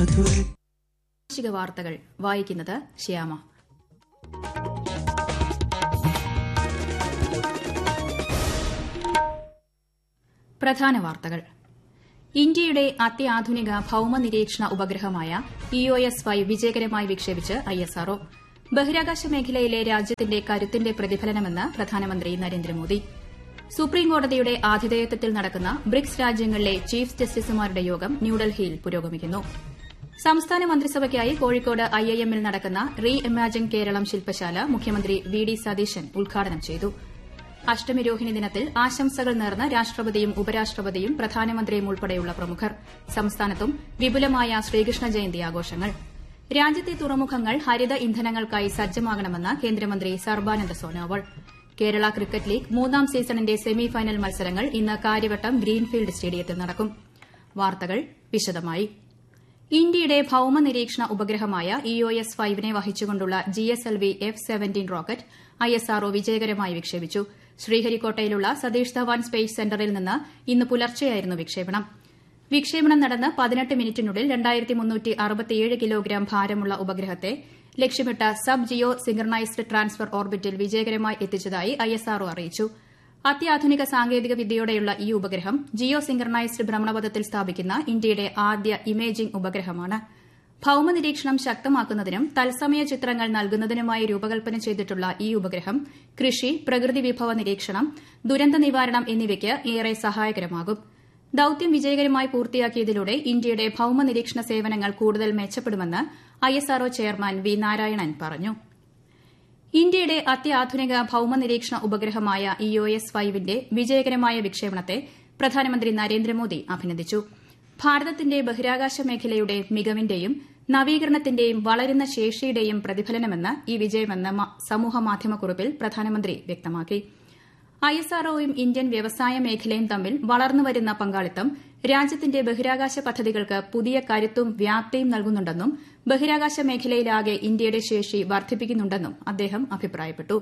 മധുരം കാർഷിക വാർത്തകൾ വായിക്കുന്നത് ശ്യാമ പ്രധാന വാർത്തകൾ ഇന്ത്യയുടെ അത്യാധുനിക ഭൌമ നിരീക്ഷണ ഉപഗ്രഹമായ ഇഒഎസ് ഫൈവ് വിജയകരമായി വിക്ഷേപിച്ച് ഐഎസ്ആർഒ ബഹിരാകാശ മേഖലയിലെ രാജ്യത്തിന്റെ കരുത്തിന്റെ പ്രതിഫലനമെന്ന് പ്രധാനമന്ത്രി നരേന്ദ്രമോദി സുപ്രീംകോടതിയുടെ ആതിഥേയത്വത്തിൽ നടക്കുന്ന ബ്രിക്സ് രാജ്യങ്ങളിലെ ചീഫ് ജസ്റ്റിസുമാരുടെ യോഗം ന്യൂഡൽഹിയിൽ പുരോഗമിക്കുന്നു സംസ്ഥാന മന്ത്രിസഭയ്ക്കായി കോഴിക്കോട് ഐഐഎമ്മിൽ നടക്കുന്ന റീ ഇമാജിൻ കേരളം ശില്പശാല മുഖ്യമന്ത്രി വി ഡി സതീശൻ ഉദ്ഘാടനം ചെയ്തു അഷ്ടമിരോഹിണി ദിനത്തിൽ ആശംസകൾ നേർന്ന രാഷ്ട്രപതിയും ഉപരാഷ്ട്രപതിയും പ്രധാനമന്ത്രിയും ഉൾപ്പെടെയുള്ള പ്രമുഖർ സംസ്ഥാനത്തും വിപുലമായ ശ്രീകൃഷ്ണ ജയന്തി ആഘോഷങ്ങൾ രാജ്യത്തെ തുറമുഖങ്ങൾ ഹരിത ഇന്ധനങ്ങൾക്കായി സജ്ജമാകണമെന്ന് കേന്ദ്രമന്ത്രി സർബാനന്ദ സോനോവാൾ കേരള ക്രിക്കറ്റ് ലീഗ് മൂന്നാം സീസണിന്റെ സെമി ഫൈനൽ മത്സരങ്ങൾ ഇന്ന് കാര്യവട്ടം ഗ്രീൻഫീൽഡ് സ്റ്റേഡിയത്തിൽ നടക്കും വാർത്തകൾ വിശദമായി ഇന്ത്യയുടെ ഭൌമ നിരീക്ഷണ ഉപഗ്രഹമായ ഇഒഎസ് ഫൈവിനെ വഹിച്ചുകൊണ്ടുള്ള GSLV F seventeen rocket ISRO വിജയകരമായി വിക്ഷേപിച്ചു ശ്രീഹരിക്കോട്ടയിലുള്ള സതീഷ് ധവാൻ സ്പേസ് സെന്ററിൽ നിന്ന് ഇന്ന് പുലർച്ചെയായിരുന്നു വിക്ഷേപണം വിക്ഷേപണം നടന്ന് പതിനെട്ട് മിനിറ്റിനുള്ളിൽ കിലോഗ്രാം ഭാരമുള്ള ഉപഗ്രഹത്തെ ലക്ഷ്യമിട്ട സബ് ജിയോ സിംഗർണൈസ്ഡ് ട്രാൻസ്ഫർ ഓർബിറ്റിൽ വിജയകരമായി എത്തിച്ചതായി ഐഎസ്ആർഒ അറിയിച്ചു അത്യാധുനിക സാങ്കേതിക വിദ്യയോടെയുള്ള ഈ ഉപഗ്രഹം ജിയോ സിംഗർണൈസ്ഡ് ഭ്രമണപഥത്തിൽ സ്ഥാപിക്കുന്ന ഇന്ത്യയുടെ ആദ്യ ഇമേജിംഗ് ഉപഗ്രഹമാണ് ഭൌമ നിരീക്ഷണം ശക്തമാക്കുന്നതിനും തത്സമയ ചിത്രങ്ങൾ നൽകുന്നതിനുമായി രൂപകൽപ്പന ചെയ്തിട്ടുള്ള ഈ ഉപഗ്രഹം കൃഷി പ്രകൃതി വിഭവ നിരീക്ഷണം ദുരന്ത നിവാരണം എന്നിവയ്ക്ക് ഏറെ സഹായകരമാകും ദൌത്യം വിജയകരമായി പൂർത്തിയാക്കിയതിലൂടെ ഇന്ത്യയുടെ ഭൌമ നിരീക്ഷണ സേവനങ്ങൾ കൂടുതൽ മെച്ചപ്പെടുമെന്ന് ഐഎസ്ആർഒ ചെയർമാൻ വി നാരായണൻ പറഞ്ഞു ഇന്ത്യയുടെ അത്യാധുനിക ഭൌമ നിരീക്ഷണ ഉപഗ്രഹമായ ഇഒഎസ് ഫൈവിന്റെ വിജയകരമായ വിക്ഷേപണത്തെ പ്രധാനമന്ത്രി നരേന്ദ്രമോദി അഭിനന്ദിച്ചു ഭാരതത്തിന്റെ ബഹിരാകാശ മേഖലയുടെ മികവിന്റെയും നവീകരണത്തിന്റെയും വളരുന്ന ശേഷിയുടെയും പ്രതിഫലനമെന്ന് ഈ വിജയമെന്ന് സമൂഹമാധ്യമക്കുറിപ്പിൽ പ്രധാനമന്ത്രി വ്യക്തമാക്കി ഐഎസ്ആർഒയും ഇന്ത്യൻ വ്യവസായ മേഖലയും തമ്മിൽ വളർന്നുവരുന്ന പങ്കാളിത്തം രാജ്യത്തിന്റെ ബഹിരാകാശ പദ്ധതികൾക്ക് പുതിയ കരുത്തും വ്യാപ്തിയും നൽകുന്നുണ്ടെന്നും ബഹിരാകാശ മേഖലയിലാകെ ഇന്ത്യയുടെ ശേഷി വർദ്ധിപ്പിക്കുന്നുണ്ടെന്നും അദ്ദേഹം അഭിപ്രായപ്പെട്ടു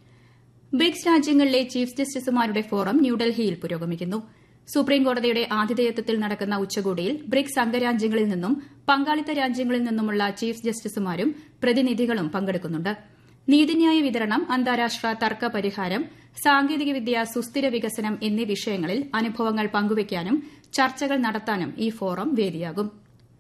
ബ്രിക്സ് രാജ്യങ്ങളിലെ ചീഫ് ജസ്റ്റിസുമാരുടെ ഫോറം ന്യൂഡൽഹിയിൽ പുരോഗമിക്കുന്നു സുപ്രീംകോടതിയുടെ ആതിഥേയത്വത്തിൽ നടക്കുന്ന ഉച്ചകോടിയിൽ ബ്രിക്സ് അംഗരാജ്യങ്ങളിൽ നിന്നും പങ്കാളിത്ത രാജ്യങ്ങളിൽ നിന്നുമുള്ള ചീഫ് ജസ്റ്റിസുമാരും പ്രതിനിധികളും പങ്കെടുക്കുന്നുണ്ട് നീതിന്യായ വിതരണം അന്താരാഷ്ട്ര തർക്ക പരിഹാരം സാങ്കേതികവിദ്യ സുസ്ഥിര വികസനം എന്നീ വിഷയങ്ങളിൽ അനുഭവങ്ങൾ പങ്കുവയ്ക്കാനും ചർച്ചകൾ നടത്താനും ഈ ഫോറം വേദിയാകും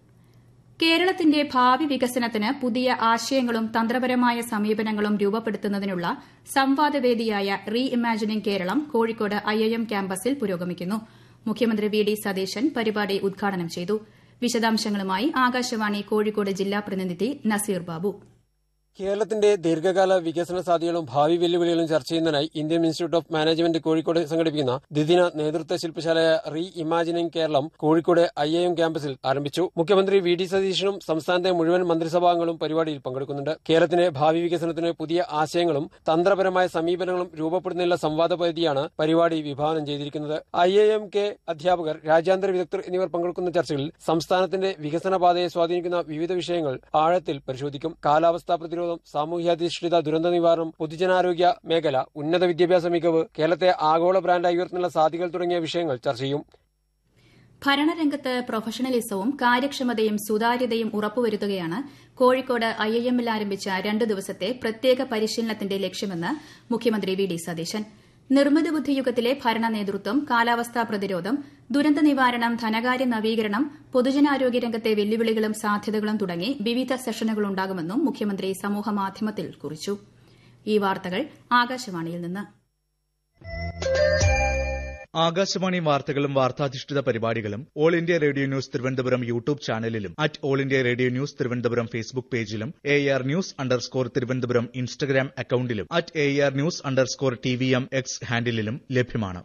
കേരളത്തിന്റെ ഭാവി വികസനത്തിന് പുതിയ ആശയങ്ങളും തന്ത്രപരമായ സമീപനങ്ങളും രൂപപ്പെടുത്തുന്നതിനുള്ള സംവാദവേദിയായ reimagining Keralam Kozhikode IIM ക്യാമ്പസിൽ പുരോഗമിക്കുന്നു മുഖ്യമന്ത്രി വി ഡി സതീശൻ പരിപാടി ഉദ്ഘാടനം ചെയ്തു വിശദാംശങ്ങളുമായി ആകാശവാണി കോഴിക്കോട് ജില്ലാ പ്രതിനിധി നസീർ ബാബു കേരളത്തിന്റെ ദീർഘകാല വികസന സാധ്യതകളും ഭാവി വെല്ലുവിളികളും ചർച്ച ചെയ്യുന്നതിനായി Indian institute of management Kozhikode സംഘടിപ്പിക്കുന്ന ദ്വിദിന നേതൃത്വ ശില്പശാലയായ reimagining Keralam Kozhikode I M ക്യാമ്പസിൽ ആരംഭിച്ചു മുഖ്യമന്ത്രി വി ഡി സതീശനും സംസ്ഥാനത്തെ മുഴുവൻ മന്ത്രിസഭാംഗങ്ങളും പരിപാടിയിൽ പങ്കെടുക്കുന്നുണ്ട് കേരളത്തിന്റെ ഭാവി വികസനത്തിന് പുതിയ ആശയങ്ങളും തന്ത്രപരമായ സമീപനങ്ങളും രൂപപ്പെടുന്നതിനുള്ള സംവാദ പദ്ധതിയാണ് പരിപാടി വിഭാവനം ചെയ്തിരിക്കുന്നത് ഐ എ എം കെ അധ്യാപകർ രാജ്യാന്തര വിദഗ്ധർ എന്നിവർ പങ്കെടുക്കുന്ന ചർച്ചകളിൽ സംസ്ഥാനത്തിന്റെ വികസന പാതയെ സ്വാധീനിക്കുന്ന വിവിധ വിഷയങ്ങൾ ആഴത്തിൽ പരിശോധിക്കും കാലാവസ്ഥാ പ്രതിരോധം പ്രതിരോധം സാമൂഹ്യാധിഷ്ഠിത ദുരന്ത നിവാരണം പൊതുജനാരോഗ്യ മേഖല ഉന്നത വിദ്യാഭ്യാസ മികവ് കേരളത്തെ ആഗോള ബ്രാൻഡായി ഉയർത്തുന്ന സാധ്യതകൾ തുടങ്ങിയ വിഷയങ്ങൾ ചർച്ച ചെയ്യും ഭരണരംഗത്ത് പ്രൊഫഷണലിസവും കാര്യക്ഷമതയും സുതാര്യതയും ഉറപ്പുവരുത്തുകയാണ് കോഴിക്കോട് ഐഐഎമ്മിൽ ആരംഭിച്ച രണ്ട് ദിവസത്തെ പ്രത്യേക പരിശീലനത്തിന്റെ ലക്ഷ്യമെന്ന് മുഖ്യമന്ത്രി വി ഡി സതീശൻ നിർമ്മിത ബുദ്ധി യുഗത്തിലെ ഭരണ നേതൃത്വം കാലാവസ്ഥാ പ്രതിരോധം ദുരന്ത നിവാരണം ധനകാര്യ നവീകരണം പൊതുജനാരോഗ്യ രംഗത്തെ വെല്ലുവിളികളും സാധ്യതകളും തുടങ്ങി വിവിധ സെഷനുകളുണ്ടാകുമെന്നും മുഖ്യമന്ത്രി സമൂഹമാധ്യമത്തിൽ കുറിച്ചു ഈ വാർത്തകൾ ആകാശവാണിയിൽ നിന്ന് ആകാശവാണി വാർത്തകളും വാർത്താധിഷ്ഠിത പരിപാടികളും all India radio news Thiruvananthapuram YouTube ചാനലിലും at all India radio news Thiruvananthapuram Facebook പേജിലും A R news underscore Thiruvananthapuram Instagram അക്കൌണ്ടിലും at A R news underscore T V M X ഹാൻഡിലും ലഭ്യമാണ്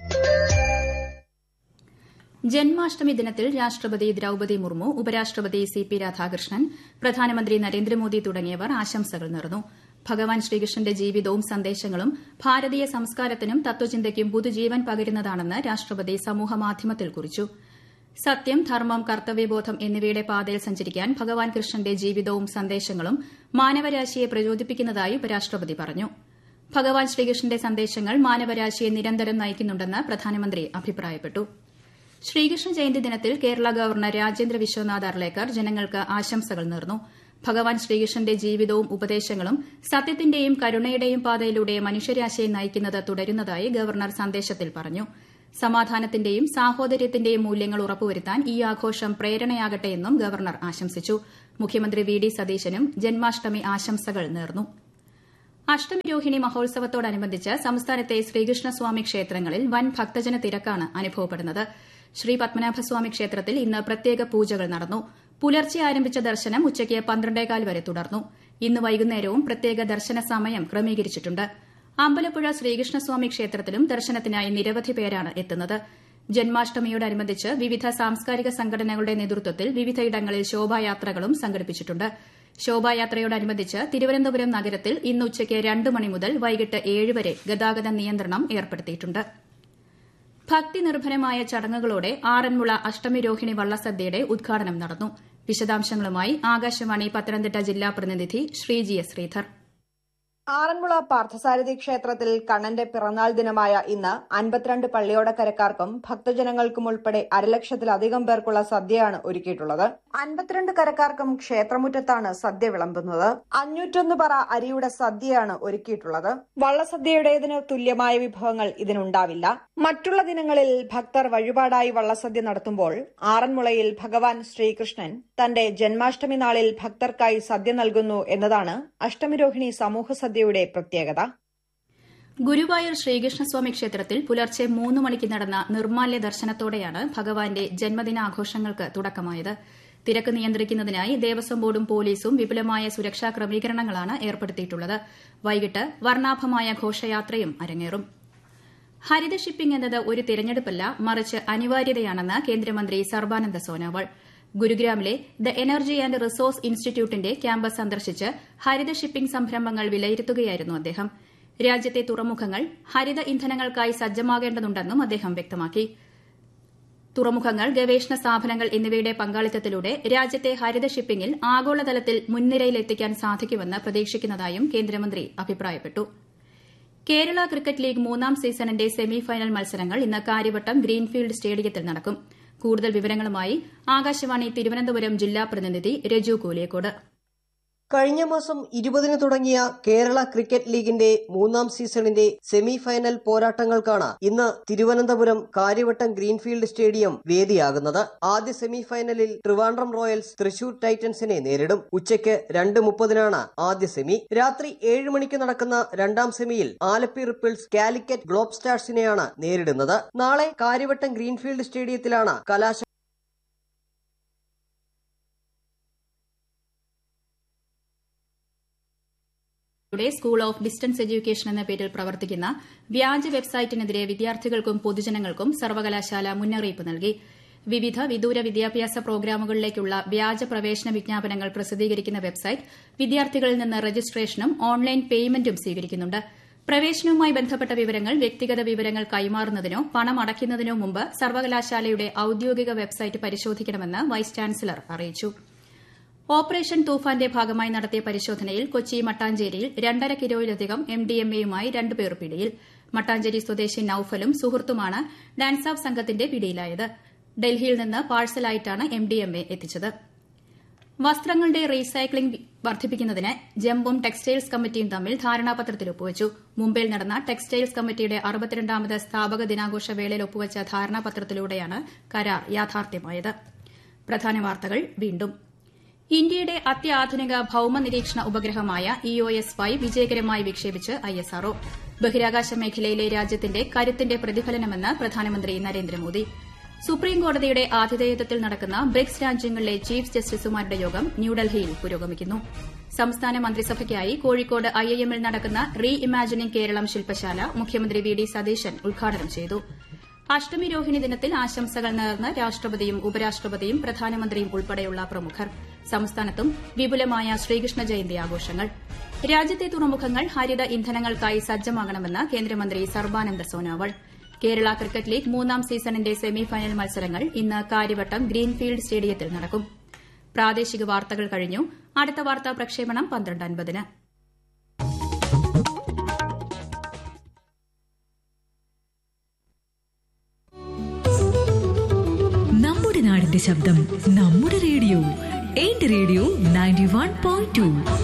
ജന്മാഷ്ടമി ദിനത്തിൽ രാഷ്ട്രപതി ദ്രൌപതി മുർമു ഉപരാഷ്ട്രപതി സി പി രാധാകൃഷ്ണൻ പ്രധാനമന്ത്രി നരേന്ദ്രമോദി തുടങ്ങിയവർ ആശംസകൾ നേർന്നു ഭഗവാൻ ശ്രീകൃഷ്ണന്റെ ജീവിതവും സന്ദേശങ്ങളും ഭാരതീയ സംസ്കാരത്തിനും തത്വചിന്തയ്ക്കും പുതുജീവൻ പകരുന്നതാണെന്ന് രാഷ്ട്രപതി സമൂഹമാധ്യമത്തിൽ കുറിച്ചു സത്യം ധർമ്മം കർത്തവ്യബോധം എന്നിവയുടെ പാതയിൽ സഞ്ചരിക്കാൻ ഭഗവാൻ കൃഷ്ണന്റെ ജീവിതവും സന്ദേശങ്ങളും മാനവരാശിയെ പ്രചോദിപ്പിക്കുന്നതായി ഉപരാഷ്ട്രപതി പറഞ്ഞു ഭഗവാൻ ശ്രീകൃഷ്ണന്റെ സന്ദേശങ്ങൾ മാനവരാശിയെ നിരന്തരം നയിക്കുന്നുണ്ടെന്ന് പ്രധാനമന്ത്രി അഭിപ്രായപ്പെട്ടു ശ്രീകൃഷ്ണ ജയന്തി ദിനത്തിൽ കേരള ഗവർണർ രാജേന്ദ്ര വിശ്വനാഥ് അർലേക്കർ ജനങ്ങൾക്ക് ആശംസകൾ നേർന്നു ഭഗവാൻ ശ്രീകൃഷ്ണന്റെ ജീവിതവും ഉപദേശങ്ങളും സത്യത്തിന്റെയും കരുണയുടെയും പാതയിലൂടെ മനുഷ്യരാശിയെ നയിക്കുന്നത് തുടരുന്നതായി ഗവർണർ സന്ദേശത്തിൽ പറഞ്ഞു സമാധാനത്തിന്റെയും സാഹോദര്യത്തിന്റെയും മൂല്യങ്ങൾ ഉറപ്പുവരുത്താൻ ഈ ആഘോഷം പ്രേരണയാകട്ടെയെന്നും ഗവർണർ ആശംസിച്ചു മുഖ്യമന്ത്രി വി ഡി സതീശനും ജന്മാഷ്ടമി ആശംസകൾ നേർന്നു അഷ്ടമി രോഹിണി മഹോത്സവത്തോടനുബന്ധിച്ച് സംസ്ഥാനത്തെ ശ്രീകൃഷ്ണസ്വാമി ക്ഷേത്രങ്ങളിൽ വൻ ഭക്തജന തിരക്കാണ് അനുഭവപ്പെടുന്നത് ശ്രീ പത്മനാഭസ്വാമി ക്ഷേത്രത്തിൽ ഇന്ന് പ്രത്യേക പൂജകൾ നടന്നു പുലർച്ചെ ആരംഭിച്ച ദർശനം ഉച്ചയ്ക്ക് പന്ത്രണ്ടേകാൽ വരെ തുടർന്നു ഇന്ന് വൈകുന്നേരവും പ്രത്യേക ദർശന സമയം ക്രമീകരിച്ചിട്ടുണ്ട് അമ്പലപ്പുഴ ശ്രീകൃഷ്ണസ്വാമി ക്ഷേത്രത്തിലും ദർശനത്തിനായി നിരവധി പേരാണ് എത്തുന്നത് ജന്മാഷ്ടമിയോടനുബന്ധിച്ച് വിവിധ സാംസ്കാരിക സംഘടനകളുടെ നേതൃത്വത്തിൽ വിവിധയിടങ്ങളിൽ ശോഭായാത്രകളും സംഘടിപ്പിച്ചിട്ടുണ്ട് ശോഭായാത്രയോടനുബന്ധിച്ച് തിരുവനന്തപുരം നഗരത്തിൽ ഇന്ന് ഉച്ചയ്ക്ക് രണ്ട് മണി മുതൽ വൈകിട്ട് ഏഴ് വരെ ഗതാഗത നിയന്ത്രണം ഏർപ്പെടുത്തിയിട്ടുണ്ട് ഭക്തി നിർഭരമായ ചടങ്ങുകളോടെ ആറന്മുള അഷ്ടമി രോഹിണി വള്ളസദ്യയുടെ ഉദ്ഘാടനം നടന്നു വിശദാംശങ്ങളുമായി ആകാശവാണി പത്തനംതിട്ട ജില്ലാ പ്രതിനിധി ശ്രീജി എസ് ശ്രീധർ ആറന്മുള പാർത്ഥസാരഥി ക്ഷേത്രത്തിൽ കണ്ണന്റെ പിറന്നാൾ ദിനമായ ഇന്ന് അൻപത്തിരണ്ട് പള്ളിയോടക്കരക്കാർക്കും ഭക്തജനങ്ങൾക്കും ഉൾപ്പെടെ അരലക്ഷത്തിലധികം പേർക്കുള്ള സദ്യയാണ് ഒരുക്കിയിട്ടുള്ളത് അൻപത്തിരണ്ട് കരക്കാർക്കും ക്ഷേത്രമുറ്റത്താണ് സദ്യ വിളമ്പുന്നത് അഞ്ഞൂറ്റൊന്ന് പറ അരിയുടെ സദ്യയാണ് ഒരുക്കിയിട്ടുള്ളത് വള്ളസദ്യയുടേതിന് തുല്യമായ വിഭവങ്ങൾ ഇതിനുണ്ടാവില്ല മറ്റുള്ള ദിനങ്ങളിൽ ഭക്തർ വഴിപാടായി വള്ളസദ്യ നടത്തുമ്പോൾ ആറന്മുളയിൽ ഭഗവാൻ ശ്രീകൃഷ്ണൻ തന്റെ ജന്മാഷ്ടമി നാളിൽ ഭക്തർക്കായി സദ്യ നൽകുന്നു എന്നതാണ് അഷ്ടമിരോഹിണി സമൂഹ സദ്യയുടെ പ്രത്യേകത ഗുരുവായൂർ ശ്രീകൃഷ്ണസ്വാമി ക്ഷേത്രത്തിൽ പുലർച്ചെ മൂന്ന് മണിക്ക് നടന്ന നിർമാല്യ ദർശനത്തോടെയാണ് ഭഗവാന്റെ ജന്മദിനാഘോഷങ്ങൾക്ക് തുടക്കമായത് തിരക്ക് നിയന്ത്രിക്കുന്നതിനായി ദേവസ്വം ബോർഡും പോലീസും വിപുലമായ സുരക്ഷാ ക്രമീകരണങ്ങളാണ് ഏർപ്പെടുത്തിയിട്ടുള്ളത് വൈകിട്ട് വർണ്ണാഭമായ ഘോഷയാത്രയും അരങ്ങേറും ഹരിത ഷിപ്പിംഗ് എന്നത് ഒരു തിരഞ്ഞെടുപ്പല്ല മറിച്ച് അനിവാര്യതയാണെന്ന് കേന്ദ്രമന്ത്രി സർബാനന്ദ സോനോവാൾ ഗുരുഗ്രാമിലെ ദ എനർജി ആന്റ് റിസോഴ്സ് ഇൻസ്റ്റിറ്റ്യൂട്ടിന്റെ ക്യാമ്പസ് സന്ദർശിച്ച് ഹരിത ഷിപ്പിംഗ് സംരംഭങ്ങൾ വിലയിരുത്തുകയായിരുന്നു അദ്ദേഹം രാജ്യത്തെ തുറമുഖങ്ങൾ ഹരിത ഇന്ധനങ്ങൾക്കായി സജ്ജമാകേണ്ടതുണ്ടെന്നും അദ്ദേഹം വ്യക്തമാക്കി തുറമുഖങ്ങൾ ഗവേഷണ സ്ഥാപനങ്ങൾ എന്നിവയുടെ പങ്കാളിത്തത്തിലൂടെ രാജ്യത്തെ ഹരിത ഷിപ്പിംഗിൽ ആഗോളതലത്തിൽ മുൻനിരയിലെത്തിക്കാൻ സാധിക്കുമെന്ന് പ്രതീക്ഷിക്കുന്നതായും കേന്ദ്രമന്ത്രി അഭിപ്രായപ്പെട്ടു കേരള ക്രിക്കറ്റ് ലീഗ് മൂന്നാം സീസണിന്റെ സെമി ഫൈനൽ മത്സരങ്ങൾ ഇന്ന് കാര്യവട്ടം ഗ്രീൻഫീൽഡ് സ്റ്റേഡിയത്തിൽ നടക്കും കൂടുതൽ വിവരങ്ങളുമായി ആകാശവാണി തിരുവനന്തപുരം ജില്ലാ പ്രതിനിധി രജു കൂലിയക്കോട് കഴിഞ്ഞ മാസം ഇരുപതിന് തുടങ്ങിയ കേരള ക്രിക്കറ്റ് ലീഗിന്റെ മൂന്നാം സീസണിന്റെ സെമി ഫൈനൽ പോരാട്ടങ്ങൾക്കാണ് ഇന്ന് തിരുവനന്തപുരം കാര്യവട്ടം ഗ്രീൻഫീൽഡ് സ്റ്റേഡിയം വേദിയാകുന്നത് ആദ്യ സെമി ഫൈനലിൽ ട്രിവാൻഡ്രം റോയൽസ് തൃശൂർ ടൈറ്റൻസിനെ നേരിടും ഉച്ചയ്ക്ക് രണ്ട് മുപ്പതിനാണ് ആദ്യ സെമി രാത്രി ഏഴ് മണിക്ക് നടക്കുന്ന രണ്ടാം സെമിയിൽ ആലപ്പി റിപ്പിൾസ് കാലിക്കറ്റ് ഗ്ലോബ് സ്റ്റാർസിനെയാണ് നേരിടുന്നത് നാളെ കാര്യവട്ടം ഗ്രീൻഫീൽഡ് സ്റ്റേഡിയത്തിലാണ് കലാശ യുടെ സ്കൂൾ ഓഫ് ഡിസ്റ്റൻസ് എഡ്യൂക്കേഷൻ എന്ന പേരിൽ പ്രവർത്തിക്കുന്ന വ്യാജ വെബ്സൈറ്റിനെതിരെ വിദ്യാർത്ഥികൾക്കും പൊതുജനങ്ങൾക്കും സർവകലാശാല മുന്നറിയിപ്പ് നൽകി വിവിധ വിദൂര വിദ്യാഭ്യാസ പ്രോഗ്രാമുകളിലേക്കുള്ള വ്യാജ പ്രവേശന വിജ്ഞാപനങ്ങൾ പ്രസിദ്ധീകരിക്കുന്ന വെബ്സൈറ്റ് വിദ്യാർത്ഥികളിൽ നിന്ന് രജിസ്ട്രേഷനും ഓൺലൈൻ പേയ്മെന്റും സ്വീകരിക്കുന്നുണ്ട് പ്രവേശനവുമായി ബന്ധപ്പെട്ട വിവരങ്ങൾ വ്യക്തിഗത വിവരങ്ങൾ കൈമാറുന്നതിനോ പണം അടയ്ക്കുന്നതിനോ മുമ്പ് സർവകലാശാലയുടെ ഔദ്യോഗിക വെബ്സൈറ്റ് പരിശോധിക്കണമെന്ന് വൈസ് ചാൻസലർ അറിയിച്ചു ഓപ്പറേഷൻ തൂഫാന്റെ ഭാഗമായി നടത്തിയ പരിശോധനയിൽ കൊച്ചി മട്ടാഞ്ചേരിയിൽ രണ്ടര കിലോയിലധികം എംഡിഎംഎയുമായി രണ്ടുപേർ പിടിയിൽ മട്ടാഞ്ചേരി സ്വദേശി നൌഫലും സുഹൃത്തുമാണ് ഡാൻസ് ഓഫ് സംഘത്തിന്റെ പിടിയിലായത് ഡൽഹിയിൽ നിന്ന് പാഴ്സലായിട്ടാണ് എംഡിഎംഎ എത്തിച്ചത് വസ്ത്രങ്ങളുടെ റീസൈക്ലിംഗ് വർദ്ധിപ്പിക്കുന്നതിന് ജംബും ടെക്സ്റ്റൈൽസ് കമ്മിറ്റിയും തമ്മിൽ ധാരണാപത്രത്തിൽ ഒപ്പുവച്ചു മുംബൈയിൽ നടന്ന ടെക്സ്റ്റൈൽസ് കമ്മിറ്റിയുടെ അറുപത്തിരണ്ടാമത് സ്ഥാപക ദിനാഘോഷ വേളയിൽ ഒപ്പുവച്ച ധാരണാപത്രത്തിലൂടെയാണ് കരാർ യാഥാർത്ഥ്യമായത് പ്രധാന വാർത്തകൾ വീണ്ടും ഇന്ത്യയുടെ അത്യാധുനിക ഭൌമ നിരീക്ഷണ ഉപഗ്രഹമായ ഇഒഎസ് ഫൈവ് വിജയകരമായി വിക്ഷേപിച്ച് ഐഎസ്ആർഒ ബഹിരാകാശ മേഖലയിലെ രാജ്യത്തിന്റെ കരുത്തിന്റെ പ്രതിഫലനമെന്ന് പ്രധാനമന്ത്രി നരേന്ദ്രമോദി സുപ്രീംകോടതിയുടെ ആതിഥേയത്വത്തിൽ നടക്കുന്ന ബ്രിക്സ് രാജ്യങ്ങളിലെ ചീഫ് ജസ്റ്റിസുമാരുടെ യോഗം ന്യൂഡൽഹിയിൽ പുരോഗമിക്കുന്നു സംസ്ഥാന മന്ത്രിസഭയ്ക്കായി കോഴിക്കോട് ഐഐഎമ്മിൽ നടക്കുന്ന റീ ഇമാജിനിംഗ് കേരളം ശില്പശാല മുഖ്യമന്ത്രി വി ഡി സതീശൻ ഉദ്ഘാടനം ചെയ്തു അഷ്ടമി രോഹിണി ദിനത്തിൽ ആശംസകൾ നേർന്ന് രാഷ്ട്രപതിയും ഉപരാഷ്ട്രപതിയും പ്രധാനമന്ത്രിയും ഉൾപ്പെടെയുള്ള പ്രമുഖർ സംസ്ഥാനത്തും വിപുലമായ ശ്രീകൃഷ്ണ ജയന്തി ആഘോഷങ്ങൾ രാജ്യത്തെ തുറമുഖങ്ങൾ ഹരിത ഇന്ധനങ്ങൾക്കായി സജ്ജമാകണമെന്ന് കേന്ദ്രമന്ത്രി സർബാനന്ദ സോനോവാൾ കേരള ക്രിക്കറ്റ് ലീഗ് മൂന്നാം സീസണിന്റെ സെമി ഫൈനൽ മത്സരങ്ങൾ ഇന്ന് കാര്യവട്ടം ഗ്രീൻഫീൽഡ് സ്റ്റേഡിയത്തിൽ നടക്കും പ്രാദേശിക വാർത്തകൾ കഴിഞ്ഞു അടുത്ത വാർത്താ പ്രക്ഷേപണം പന്ത്രണ്ട് അൻപതിന് ശബ്ദം നമ്മുടെ റേഡിയോ എന്റെ radio ninety one point to